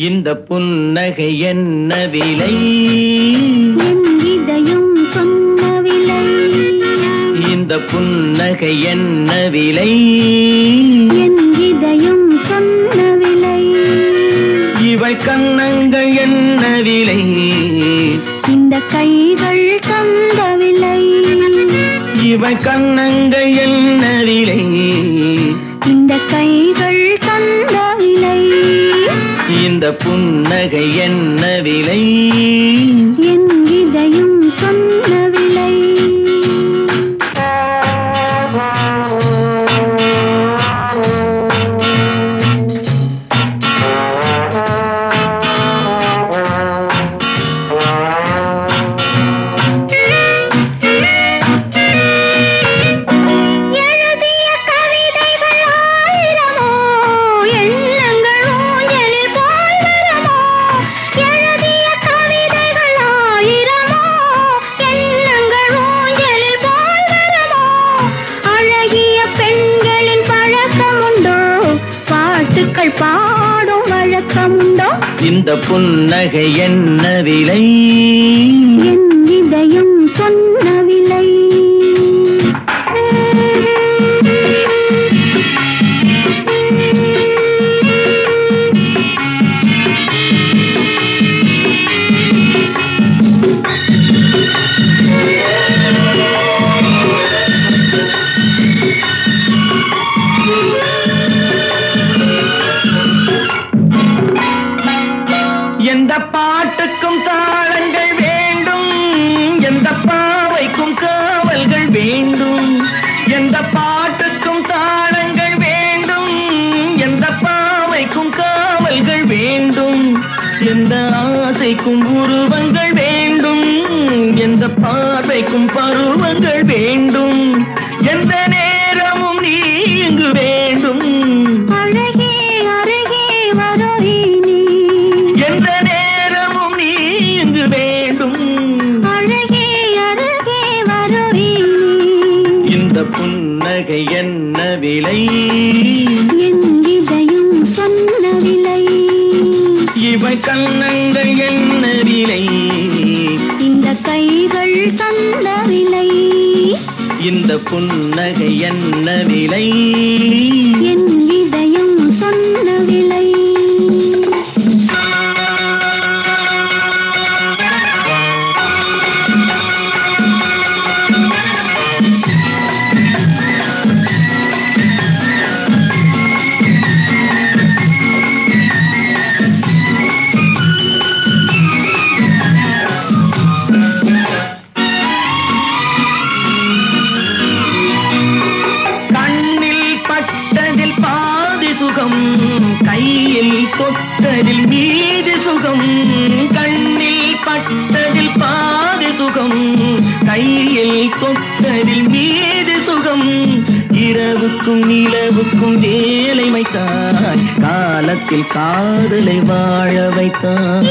இந்த புன்னகை என்ன விலை என் இதயம் சொன்ன விலை இந்த புன்னகை என்ன விலை என் இதயம் சொன்ன விலை இவள் கண்ணங்கள் என்ன விலை இந்த கைகள் தந்த விலை இவள் கண்ணங்கள் என்ன விலை இந்த கைகள் தந்த விலை இந்த புன்னகை என்ன விலை என் இதயம் சொன்ன விலை எழுதிய கவிதைகள் ஆயிரமோ எண்ணங்கள் ஊஞ்சலில் போல் வருமோ எழுதிய கவிதைகள் ஆயிரமோ எண்ணங்கள் ஊஞ்சலில் போல் வருமோ அழகிய பெண்களின் பழக்கமுண்டோ பாட்டுக்கள் பாடும் வழக்கமுண்டோ இந்த புன்னகை என்ன விலை என் இதயம் சொன்ன விலை எந்த பாட்டுக்கும் தாளங்கள் வேண்டும் எந்த பாவைக்கும் காவல்கள் வேண்டும் எந்த பாட்டுக்கும் தாளங்கள் வேண்டும் எந்த பாவைக்கும் காவல்கள் வேண்டும் எந்த ஆசைக்கும் உருவங்கள் வேண்டும் எந்த பார்வைக்கும் பருவங்கள் வேண்டும் எந்த நேரமும் நீ இங்கு வேண்டும் அழகே அருகே வருவி நீ எந்த நேரமும் நீ இங்கு வேண்டும் அழகே அருகே வருவி நீ இந்த புன்னகை என்ன விலை என் இதயம் சொன்ன விலை இவை கண்ணங்கள் என்ன விலை இந்த கைகள் தந்த விலை இந்த புன்னகை என்ன விலை என் இதயம் சொன்ன விலை கண்ணில் பட்டதில் பாதி சுகம் கையில் தொட்டதில் மீதி சுகம் கண்ணில் பட்டதில் பாதி சுகம் கையில் தொட்டதில் மீதி சுகம் இரவுக்கும் நிலவுக்கும் வேலை வைத்தாய் காலத்தில் காதலை வாழ வைத்தாய்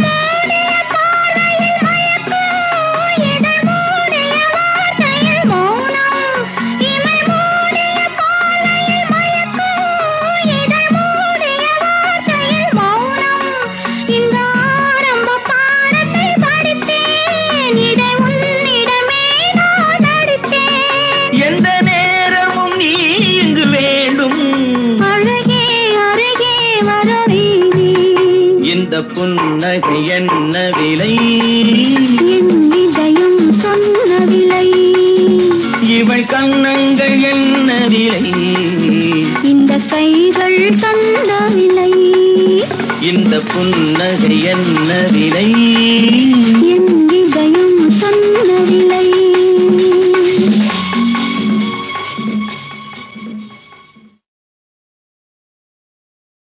எந்த நேரமும் நீ இங்கு வேண்டும் இந்த புன்னகை என்ன விலை இவள் கண்ணங்கள் என்ன விலை இந்த கைகள் தந்த விலை இந்த புன்னகை என்ன விலை